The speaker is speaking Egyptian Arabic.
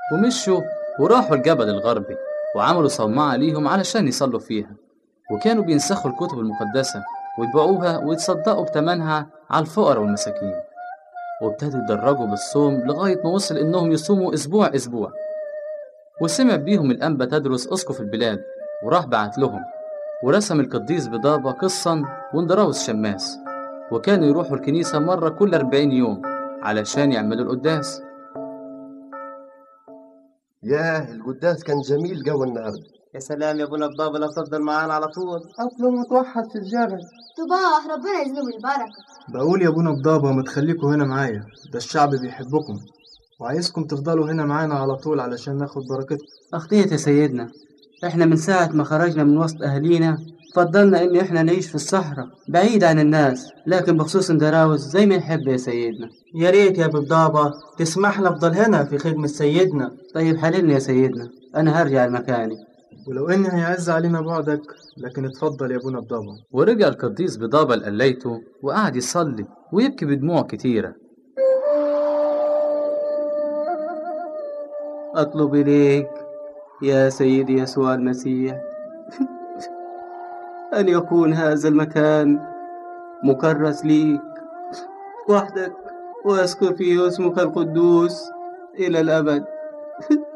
ومشوا وراحوا الجبل الغربي وعملوا صومعة ليهم علشان يصلوا فيها وكانوا بينسخوا الكتب المقدسة ويبيعوها ويتصدقوا بتمنها على الفقراء والمساكين وابتدوا يتدرجوا بالصوم لغاية ما وصل إنهم يصوموا أسبوع أسبوع وسمع بيهم الأنبا تدرس أسقف البلاد وراح بعت لهم ورسم القديس بضابة قصا واندراوس شماس وكانوا يروحوا الكنيسة مرة كل أربعين يوم علشان يعملوا القداس ياه القداس كان جميل جو النهارده يا سلام يا ابونا الضابة لو تفضل معانا على طول اصله متوحد في الجبل صباح ربنا يجزيهم البركة بقول يا ابونا بضابة ما تخليكوا هنا معايا ده الشعب بيحبكم وعايزكم تفضلوا هنا معانا على طول علشان ناخد بركتكم أخطيت يا سيدنا إحنا من ساعة ما خرجنا من وسط أهالينا فضلنا إن إحنا نعيش في الصحراء بعيد عن الناس لكن بخصوص اندراوس زي ما يحب يا سيدنا يا ريت يا بالضابة تسمح لنا افضل هنا في خدمة سيدنا طيب حللني يا سيدنا أنا هرجع لمكاني ولو إن هيعز علينا بعدك لكن اتفضل يا ابونا بضابة ورجع القديس بضابة لقليته وقعد يصلي ويبكي بدموع كتيرة أطلب إليك يا سيدي يسوع المسيح أن يكون هذا المكان مكرس ليك وحدك وأسكن فيه اسمك القدوس إلى الأبد